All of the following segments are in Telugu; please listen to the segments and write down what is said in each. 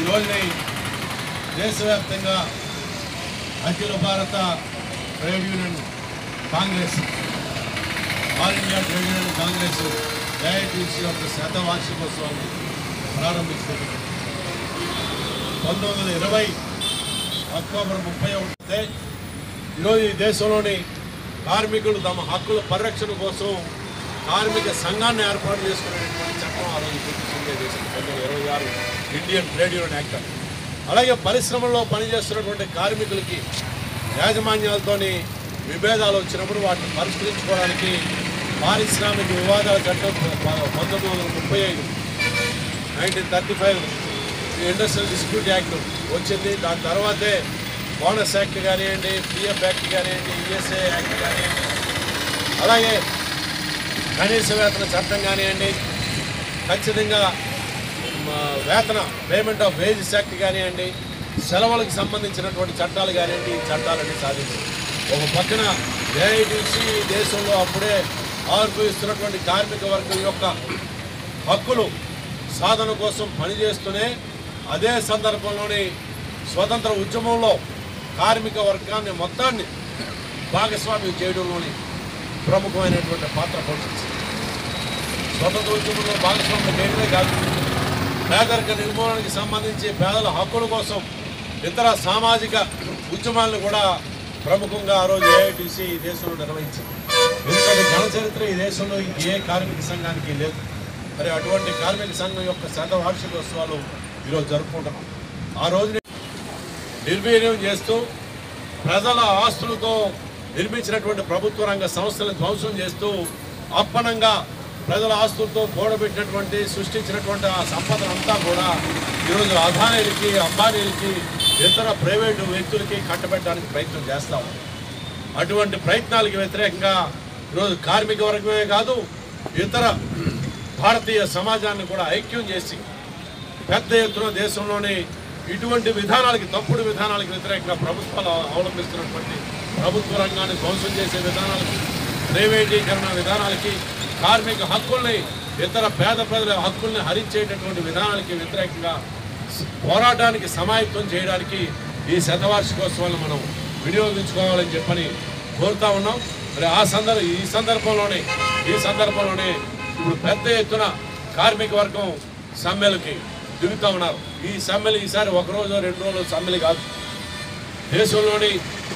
ఈ రోజుని దేశవ్యాప్తంగా అఖిల భారత trade union congress all India trade union congress AITC యొక్క శత వార్షికోత్సవాన్ని ప్రారంభిస్తుంది పంతొమ్మిది వందల ఇరవై అక్టోబర్ ముప్పై ఒకటి ఈరోజు ఈ దేశంలోని కార్మికులు తమ హక్కుల పరిరక్షణ కోసం కార్మిక సంఘాన్ని ఏర్పాటు చేసుకునేటువంటి చట్టం ఆ రోజు గుర్తించిందే దేశం పంతొమ్మిది వందల ఇరవై ఆరు ఇండియన్ ట్రేడ్ యూనియన్ యాక్ట్ అలాగే పరిశ్రమల్లో పనిచేస్తున్నటువంటి కార్మికులకి యాజమాన్యాలతోని విభేదాలు వచ్చినప్పుడు వాటిని పరిష్కరించుకోవడానికి పారిశ్రామిక వివాదాల చట్టం ప- పంతొమ్మిది వందల ముప్పై ఐదు nineteen thirty five industrial dispute act వచ్చింది దాని తర్వాతే బోనస్ యాక్ట్ కానివ్వండి పిఎఫ్ యాక్ట్ కానివ్వండి ఈఎస్ఏ యాక్ట్ కానివ్వండి అలాగే కనీస వేతన చట్టం కానివ్వండి ఖచ్చితంగా మ, వేతన పేమెంట్ ఆఫ్ వేజెస్ యాక్ట్ కానివ్వండి సెలవులకు సంబంధించినటువంటి చట్టాలు కానివ్వండి ఈ చట్టాలన్నీ సాధించారు ఒక పక్కన ఏఐటీసీ దేశంలో అప్పుడే ఆవిర్భవిస్తున్నటువంటి కార్మిక వర్గం యొక్క హక్కులు సాధన కోసం పనిచేస్తూనే అదే సందర్భంలోని స్వతంత్ర ఉద్యమంలో కార్మిక వర్గాన్ని మొత్తాన్ని భాగస్వామ్యం చేయడంలోని ప్రముఖమైనటువంటి పాత్ర పోషించింది స్వతంత్ర ఉద్యమంలో భాగస్వామ్యం చేయడమే కాదు పేదరిక నిర్మూలనకి సంబంధించి పేదల హక్కుల కోసం ఇతర సామాజిక ఉద్యమాలను కూడా ప్రముఖంగా ఆ రోజు ఏఐటీసీ ఈ దేశంలో నిర్వహించింది ఎందుకంటే ఘన చరిత్ర ఈ దేశంలో ఏ కార్మిక సంఘానికి లేదు మరి అటువంటి కార్మిక సంఘం యొక్క శత వార్షికోత్సవాలు ఈరోజు జరుపుకుంటున్నాం ఆ రోజుని నిర్వీర్యం చేస్తూ ప్రజల ఆస్తులతో నిర్మించినటువంటి ప్రభుత్వ రంగ సంస్థలను ధ్వంసం చేస్తూ అప్పనంగా ప్రజల ఆస్తులతో కూడబెట్టినటువంటి సృష్టించినటువంటి ఆ సంపదనంతా కూడా ఈరోజు అదానీలకి అంబానీలకి ఇతర ప్రైవేటు వ్యక్తులకి కట్టబెట్టడానికి ప్రయత్నం చేస్తాం అటువంటి ప్రయత్నాలకు వ్యతిరేకంగా ఈరోజు కార్మిక వర్గమే కాదు ఇతర భారతీయ సమాజాన్ని కూడా ఐక్యం చేసి పెద్ద ఎత్తున దేశంలోని ఇటువంటి విధానాలకి తప్పుడు విధానాలకు వ్యతిరేకంగా ప్రభుత్వాలు అవలంబిస్తున్నటువంటి ప్రభుత్వ రంగాన్ని ధ్వంసం చేసే విధానాలకి ప్రైవేటీకరణ విధానాలకి కార్మిక హక్కుల్ని ఇతర పేద ప్రజల హక్కుల్ని హరించేటటువంటి విధానాలకి వ్యతిరేకంగా స- పోరాటానికి సమాయత్తం చేయడానికి ఈ శతవార్షికోత్సవాలను మనం వినియోగించుకోవాలని చెప్పని కోరుతా ఉన్నాం మరి ఆ సందర్భ ఈ సందర్భంలోనే ఈ సందర్భంలోనే ఇప్పుడు పెద్ద ఎత్తున కార్మిక వర్గం సమ్మెలకి దిగుతా ఉన్నారు ఈ సమ్మెలు ఈసారి ఒక రోజు రెండు రోజులు సమ్మెలు కాదు దేశంలోని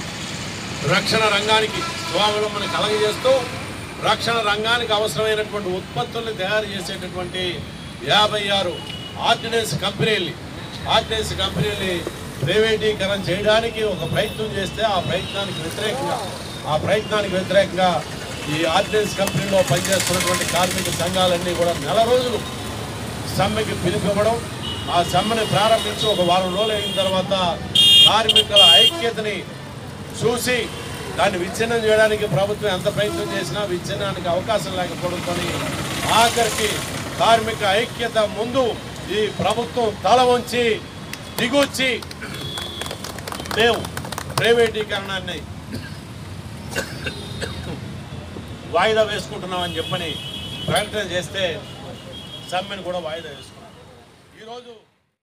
రక్షణ రంగానికి స్వావలంబన కలగజేస్తూ రక్షణ రంగానికి అవసరమైనటువంటి ఉత్పత్తుల్ని తయారు చేసేటటువంటి యాభై ఆరు ఆర్డినెన్స్ కంపెనీల్ని ఆర్డినెన్స్ కంపెనీల్ని ప్రైవేటీకరణ చేయడానికి ఒక ప్రయత్నం చేస్తే ఆ ప్రయత్నానికి వ్యతిరేకంగా ఆ ప్రయత్నానికి వ్యతిరేకంగా ఈ ఆర్డినెన్స్ కంపెనీలో పనిచేస్తున్నటువంటి కార్మిక సంఘాలన్నీ కూడా నెల రోజులు సమ్మెకి పిలుపివ్వడం ఆ సమ్మెని ప్రారంభించి ఒక వారం రోజులు అయిన తర్వాత కార్మికుల ఐక్యతని చూసి దాన్ని విచ్ఛిన్నం చేయడానికి ప్రభుత్వం ఎంత ప్రయత్నం చేసినా విచ్ఛిన్నానికి అవకాశం లేకపోవడంతో ఆఖరికి కార్మిక ఐక్యత ముందు ఈ ప్రభుత్వం తల వంచి దిగొచ్చి మేము ప్రైవేటీకరణాన్ని వాయిదా వేసుకుంటున్నామని చెప్పని ప్రకటన చేస్తే సమ్మెను కూడా వాయిదా వేసుకున్నారు ఈరోజు